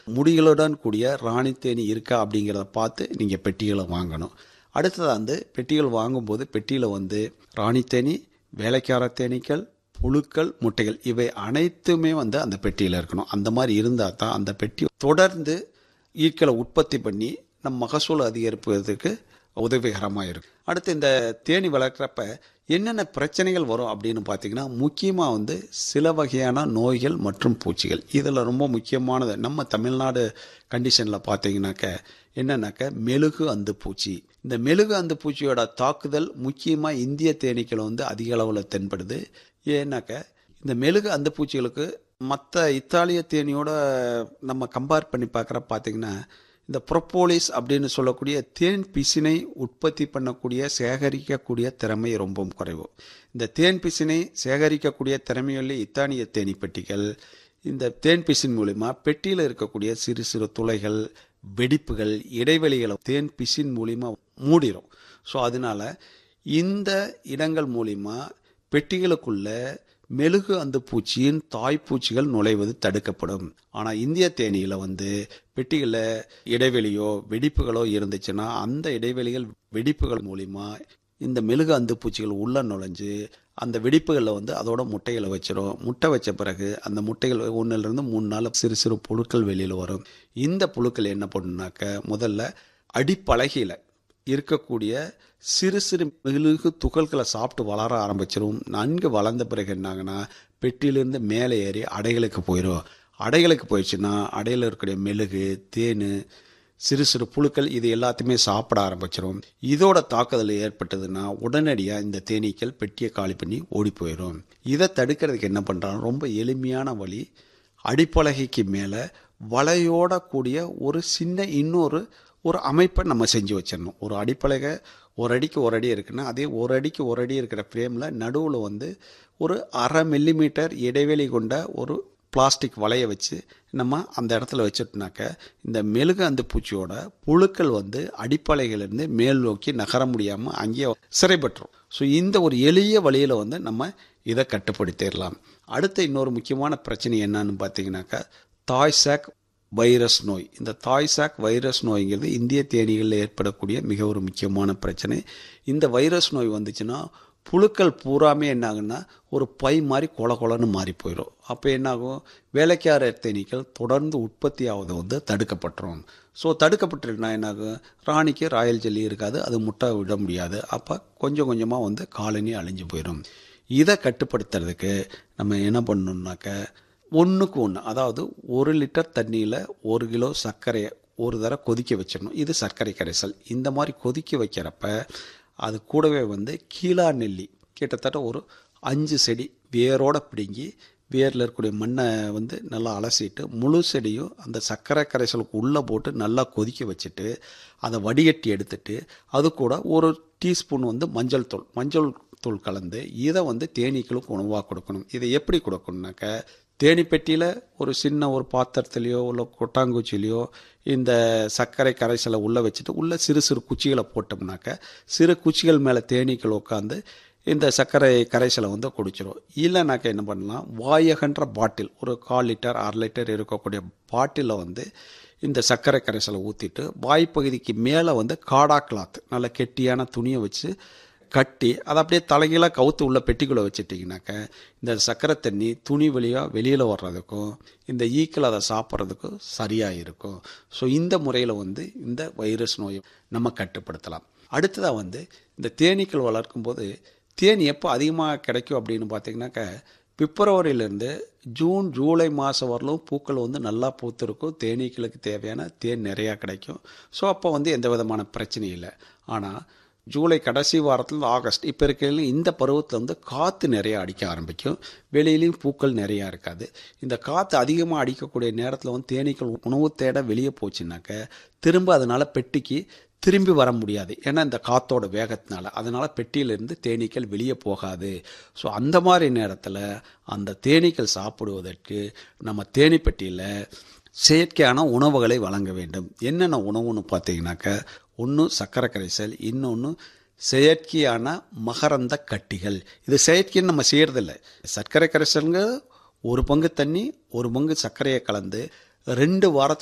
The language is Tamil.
முடிகளுடன் கூடிய ராணி தேனி இருக்கா அப்படிங்கிறத பார்த்து நீங்கள் பெட்டிகளை வாங்கணும் அடுத்ததாக வந்து பெட்டிகள் வாங்கும்போது பெட்டியில் வந்து ராணி தேனி வேலைக்கார தேனீக்கள் புழுக்கள் முட்டைகள் இவை அனைத்துமே வந்து அந்த பெட்டியில் இருக்கணும் அந்த மாதிரி இருந்தால் தான் அந்த பெட்டி தொடர்ந்து ஈக்களை உற்பத்தி பண்ணி நம் மகசூல் அதிகரிப்பதற்கு உதவிகரமாக இருக்கும் அடுத்து இந்த தேனி வளர்க்குறப்ப என்னென்ன பிரச்சனைகள் வரும் அப்படின்னு பார்த்தீங்கன்னா முக்கியமாக வந்து சில வகையான நோய்கள் மற்றும் பூச்சிகள் இதில் ரொம்ப முக்கியமானது நம்ம தமிழ்நாடு கண்டிஷனில் பார்த்தீங்கன்னாக்க என்னன்னாக்க மெழுகு அந்து பூச்சி இந்த மெழுகு அந்து பூச்சியோட தாக்குதல் முக்கியமாக இந்திய தேனீக்கள் வந்து அதிக அளவில் தென்படுது ஏன்னாக்க இந்த மெழுகு அந்த பூச்சிகளுக்கு மற்ற இத்தாலிய தேனியோட நம்ம கம்பேர் பண்ணி பார்க்குற பார்த்தீங்கன்னா இந்த ப்ரொப்போலிஸ் அப்படின்னு சொல்லக்கூடிய தேன் பிசினை உற்பத்தி பண்ணக்கூடிய சேகரிக்கக்கூடிய திறமை ரொம்ப குறைவு இந்த தேன் பிசினை சேகரிக்கக்கூடிய திறமையுள்ள இத்தானிய தேனி பெட்டிகள் இந்த தேன் பிசின் மூலிமா பெட்டியில் இருக்கக்கூடிய சிறு சிறு துளைகள் வெடிப்புகள் இடைவெளிகளை தேன் பிசின் மூலிமா மூடிடும் ஸோ அதனால இந்த இடங்கள் மூலிமா பெட்டிகளுக்குள்ள மெழுகு அந்த பூச்சியின் தாய்ப்பூச்சிகள் நுழைவது தடுக்கப்படும் ஆனால் இந்திய தேனியில் வந்து பெட்டிகளில் இடைவெளியோ வெடிப்புகளோ இருந்துச்சுன்னா அந்த இடைவெளிகள் வெடிப்புகள் மூலிமா இந்த மெழுகு அந்து பூச்சிகள் உள்ள நுழைஞ்சு அந்த வெடிப்புகளில் வந்து அதோட முட்டைகளை வச்சிடும் முட்டை வச்ச பிறகு அந்த முட்டைகள் ஒன்றிலிருந்து மூணு நாள் சிறு சிறு புழுக்கள் வெளியில் வரும் இந்த புழுக்கள் என்ன பண்ணுனாக்க முதல்ல அடிப்பலகையில் இருக்கக்கூடிய சிறு சிறு மெழுகு துகள்களை சாப்பிட்டு வளர ஆரம்பிச்சிடும் நன்கு வளர்ந்த பிறகு என்னாங்கன்னா பெட்டியிலேருந்து மேலே ஏறி அடைகளுக்கு போயிடும் அடைகளுக்கு போயிடுச்சுன்னா அடையில் இருக்கக்கூடிய மெழுகு தேன் சிறு சிறு புழுக்கள் இது எல்லாத்தையுமே சாப்பிட ஆரம்பிச்சிடும் இதோட தாக்குதல் ஏற்பட்டதுன்னா உடனடியாக இந்த தேனீக்கள் பெட்டியை காலி பண்ணி ஓடி போயிடும் இதை தடுக்கிறதுக்கு என்ன பண்ணுறாங்க ரொம்ப எளிமையான வழி அடிப்பலகைக்கு மேலே வலையோட கூடிய ஒரு சின்ன இன்னொரு ஒரு அமைப்பை நம்ம செஞ்சு வச்சிடணும் ஒரு அடிப்பலகை ஒரு அடிக்கு ஒரு அடி இருக்குன்னா அதே ஒரு அடிக்கு ஒரு அடி இருக்கிற ஃப்ரேமில் நடுவில் வந்து ஒரு அரை மில்லிமீட்டர் இடைவெளி கொண்ட ஒரு பிளாஸ்டிக் வலையை வச்சு நம்ம அந்த இடத்துல வச்சுட்டோம்னாக்க இந்த மெழுகு அந்த பூச்சியோட புழுக்கள் வந்து அடிப்பலைகளிலிருந்து மேல் நோக்கி நகர முடியாமல் அங்கேயே சிறைப்பட்டுரும் ஸோ இந்த ஒரு எளிய வழியில் வந்து நம்ம இதை கட்டுப்படுத்திடலாம் அடுத்த இன்னொரு முக்கியமான பிரச்சனை என்னன்னு பார்த்தீங்கன்னாக்கா தாய்சாக் வைரஸ் நோய் இந்த தாய்சாக் வைரஸ் நோய்ங்கிறது இந்திய தேனீகளில் ஏற்படக்கூடிய மிக ஒரு முக்கியமான பிரச்சனை இந்த வைரஸ் நோய் வந்துச்சுன்னா புழுக்கள் பூராமே என்ன ஆகுன்னா ஒரு பை மாதிரி கொல கொலன்னு மாறி போயிடும் அப்போ என்னாகும் வேலைக்கார தேனீக்கள் தொடர்ந்து உற்பத்தி ஆவதை வந்து தடுக்கப்பட்டுரும் ஸோ தடுக்கப்பட்டுருக்குன்னா என்னாகும் ராணிக்கு ராயல் ஜெல்லி இருக்காது அது முட்டை விட முடியாது அப்போ கொஞ்சம் கொஞ்சமாக வந்து காலனி அழிஞ்சு போயிடும் இதை கட்டுப்படுத்துறதுக்கு நம்ம என்ன பண்ணணும்னாக்க ஒன்றுக்கு ஒன்று அதாவது ஒரு லிட்டர் தண்ணியில் ஒரு கிலோ சர்க்கரையை ஒரு தடவை கொதிக்க வச்சிடணும் இது சர்க்கரை கரைசல் இந்த மாதிரி கொதிக்க வைக்கிறப்ப அது கூடவே வந்து கீழா நெல்லி கிட்டத்தட்ட ஒரு அஞ்சு செடி வேரோட பிடுங்கி வேரில் இருக்கக்கூடிய மண்ணை வந்து நல்லா அலசிட்டு முழு செடியும் அந்த சர்க்கரை கரைசலுக்கு உள்ளே போட்டு நல்லா கொதிக்க வச்சுட்டு அதை வடிகட்டி எடுத்துட்டு அது கூட ஒரு டீஸ்பூன் வந்து மஞ்சள் தூள் மஞ்சள் தூள் கலந்து இதை வந்து தேனீக்களுக்கு உணவாக கொடுக்கணும் இதை எப்படி கொடுக்கணுனாக்க தேனி பெட்டியில் ஒரு சின்ன ஒரு பாத்திரத்துலேயோ இல்லை கொட்டாங்குச்சிலையோ இந்த சர்க்கரை கரைசலை உள்ளே வச்சுட்டு உள்ளே சிறு சிறு குச்சிகளை போட்டோம்னாக்க சிறு குச்சிகள் மேலே தேனீக்கள் உட்காந்து இந்த சர்க்கரை கரைசலை வந்து குடிச்சிடும் இல்லைனாக்க என்ன பண்ணலாம் வாயகன்ற பாட்டில் ஒரு கால் லிட்டர் அரை லிட்டர் இருக்கக்கூடிய பாட்டிலில் வந்து இந்த சர்க்கரை கரைசலை ஊற்றிட்டு வாய்ப்பகுதிக்கு மேலே வந்து காடா கிளாத் நல்ல கெட்டியான துணியை வச்சு கட்டி அதை அப்படியே தலைகீழாக கவுத்து உள்ள பெட்டிக்குள்ளே வச்சுட்டிங்கனாக்க இந்த சர்க்கரை தண்ணி துணி வழியாக வெளியில் வர்றதுக்கும் இந்த ஈக்கள் அதை சாப்பிட்றதுக்கும் சரியாக இருக்கும் ஸோ இந்த முறையில் வந்து இந்த வைரஸ் நோயை நம்ம கட்டுப்படுத்தலாம் அடுத்ததாக வந்து இந்த தேனீக்கள் வளர்க்கும் போது தேன் எப்போ அதிகமாக கிடைக்கும் அப்படின்னு பார்த்தீங்கன்னாக்க பிப்ரவரியிலேருந்து ஜூன் ஜூலை மாதம் வரலும் பூக்கள் வந்து நல்லா பூத்திருக்கும் தேனீக்களுக்கு தேவையான தேன் நிறையா கிடைக்கும் ஸோ அப்போ வந்து எந்த விதமான பிரச்சனையும் இல்லை ஆனால் ஜூலை கடைசி வாரத்தில் ஆகஸ்ட் இப்போ இருக்கையில் இந்த பருவத்தில் வந்து காற்று நிறையா அடிக்க ஆரம்பிக்கும் வெளியிலையும் பூக்கள் நிறையா இருக்காது இந்த காற்று அதிகமாக அடிக்கக்கூடிய நேரத்தில் வந்து தேனீக்கள் உணவு தேட வெளியே போச்சுனாக்க திரும்ப அதனால் பெட்டிக்கு திரும்பி வர முடியாது ஏன்னா இந்த காற்றோட வேகத்தினால அதனால் பெட்டியிலிருந்து தேனீக்கள் வெளியே போகாது ஸோ அந்த மாதிரி நேரத்தில் அந்த தேனீக்கள் சாப்பிடுவதற்கு நம்ம தேனி பெட்டியில் செயற்கையான உணவுகளை வழங்க வேண்டும் என்னென்ன உணவுன்னு பார்த்தீங்கன்னாக்க ஒன்று சர்க்கரை கரைசல் இன்னொன்று செயற்கையான மகரந்த கட்டிகள் இது செயற்கைன்னு நம்ம செய்யறதில்ல சர்க்கரை கரைசலுங்க ஒரு பங்கு தண்ணி ஒரு பங்கு சர்க்கரையை கலந்து ரெண்டு வாரத்துக்கு